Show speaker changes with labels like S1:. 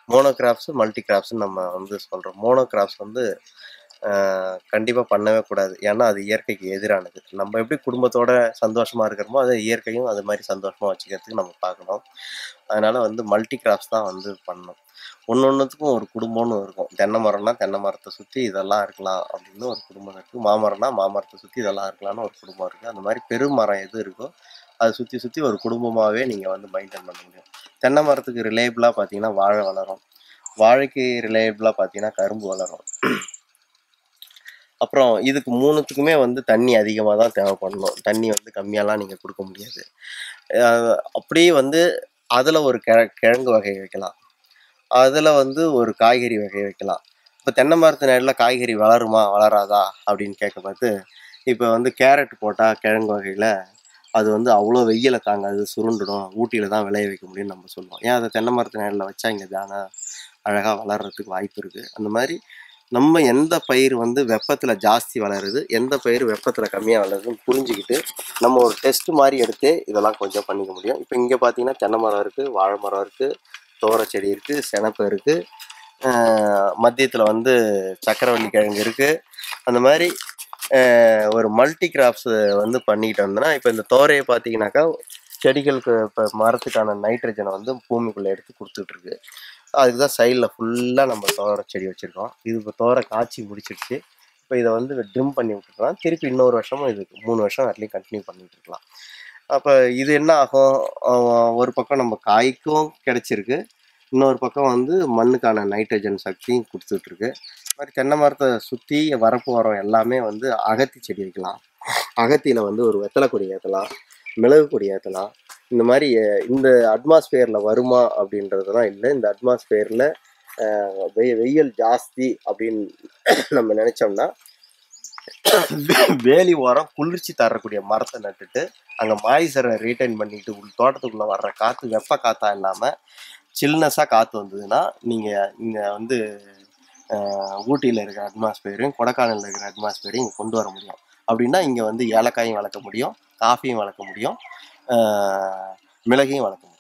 S1: மோனோகிராப்ஸ் multi கிராப்ஸ்னு நம்ம வந்து சொல்கிறோம் மோனோகிராப்ஸ் வந்து கண்டிப்பாக பண்ணவே கூடாது ஏன்னா அது இயற்கைக்கு எதிரானது நம்ம எப்படி குடும்பத்தோட சந்தோஷமாக இருக்கிறோமோ அதை இயற்கையும் அது மாதிரி சந்தோஷமாக வச்சுக்கிறதுக்கு நம்ம பார்க்கணும் அதனால் வந்து மல்டி கிராப்ஸ் தான் வந்து பண்ணணும் ஒன்று ஒன்றுத்துக்கும் ஒரு குடும்பம்னு இருக்கும் தென்னை மரம்னா தென்னை மரத்தை சுற்றி இதெல்லாம் இருக்கலாம் அப்படின்னு ஒரு குடும்பம் இருக்குது மாமரம்னா மாமரத்தை சுற்றி இதெல்லாம் இருக்கலாம்னு ஒரு குடும்பம் இருக்குது அந்த மாதிரி பெருமரம் எது இருக்கோ அதை சுற்றி சுற்றி ஒரு குடும்பமாகவே நீங்கள் வந்து மெயின்டைன் பண்ண முடியும் தென்னை மரத்துக்கு ரிலேபிளாக பார்த்தீங்கன்னா வாழை வளரும் வாழைக்கு ரிலேபிளாக பார்த்தீங்கன்னா கரும்பு வளரும் அப்புறம் இதுக்கு மூணுத்துக்குமே வந்து தண்ணி அதிகமாக தான் தேவைப்படணும் தண்ணி வந்து கம்மியாலாம் நீங்கள் கொடுக்க முடியாது அஹ் அப்படியே வந்து அதில் ஒரு கிழ கிழங்கு வகை வைக்கலாம் அதில் வந்து ஒரு காய்கறி வகை வைக்கலாம் இப்போ தென்னை மரத்து நேரில் காய்கறி வளருமா வளராதா அப்படின்னு கேட்க பார்த்து இப்போ வந்து கேரட் போட்டால் கிழங்கு வகையில் அது வந்து அவ்வளோ வெயிலை தாங்காது சுருண்டுடும் ஊட்டியில் தான் விளைய வைக்க முடியும்னு நம்ம சொல்லுவோம் ஏன் அதை தென்னை மரத்து நேரில் வச்சா இங்கே தானே அழகாக வளர்கிறதுக்கு வாய்ப்பு இருக்குது அந்த மாதிரி நம்ம எந்த பயிர் வந்து வெப்பத்தில் ஜாஸ்தி வளருது எந்த பயிர் வெப்பத்தில் கம்மியாக வளருதுன்னு புரிஞ்சுக்கிட்டு நம்ம ஒரு டெஸ்ட் மாதிரி எடுத்து இதெல்லாம் கொஞ்சம் பண்ணிக்க முடியும் இப்போ இங்கே பார்த்தீங்கன்னா தென்னை மரம் இருக்குது வாழை மரம் இருக்குது தோரை செடி இருக்குது செனப்பு இருக்குது மத்தியத்தில் வந்து சக்கரவள்ளி கிழங்கு இருக்குது அந்த மாதிரி ஆஹ் ஒரு மல்டி கிராப்ஸ் வந்து பண்ணிக்கிட்டு வந்தோன்னா இப்போ இந்த தோரையை பார்த்தீங்கன்னாக்கா செடிகளுக்கு இப்போ மரத்துக்கான நைட்ரஜனை வந்து பூமிக்குள்ளே எடுத்து கொடுத்துட்ருக்கு அதுக்கு தான் சைடில் ஃபுல்லாக நம்ம தோரை செடி வச்சுருக்கோம் இது இப்போ தோரை காய்ச்சி முடிச்சிடுச்சு இப்போ இதை வந்து ட்ரிம் பண்ணி விட்டுக்கலாம் திருப்பி இன்னொரு வருஷமும் இதுக்கு மூணு வருஷம் வரலையும் கண்டினியூ பண்ணிட்டு இருக்கலாம் அப்போ இது என்ன ஆகும் ஆஹ் ஒரு பக்கம் நம்ம காய்க்கும் கிடைச்சிருக்கு இன்னொரு பக்கம் வந்து மண்ணுக்கான நைட்ரஜன் சக்தியும் கொடுத்துட்ருக்கு இது மாதிரி தென்னை மரத்தை சுற்றி வரப்பு வரம் எல்லாமே வந்து அகத்தி செடி வைக்கலாம் அகத்தியில் வந்து ஒரு வெத்தலை கொடி ஏற்றலாம் மிளகு கொடி ஏற்றலாம் இந்த மாதிரி அஹ், இந்த அட்மாஸ்பியரில் வருமா அப்படின்றதுலாம் இல்லை இந்த அட்மாஸ்பியரில் வெ வெயில் ஜாஸ்தி அப்படின்னு நம்ம நினச்சோம்னா வேலி ஓரம் குளிர்ச்சி தரக்கூடிய மரத்தை நட்டுட்டு அங்கே மாய்சரை ரீட்டைன் பண்ணிட்டு உள் தோட்டத்துக்குள்ளே வர்ற காற்று வெப்ப காற்றா இல்லாமல் சில்னஸாக காற்று வந்ததுன்னா நீங்கள் இங்கே வந்து ஊட்டியில் இருக்கிற அட்மாஸ்பியரையும் கொடைக்கானலில் இருக்கிற அட்மாஸ்பியரையும் இங்கே கொண்டு வர முடியும் அப்படின்னா இங்கே வந்து ஏலக்காயும் வளர்க்க முடியும் காஃபியும் வளர்க்க முடியும் ஆஹ் மிளகையும் வளர்க்க முடியும்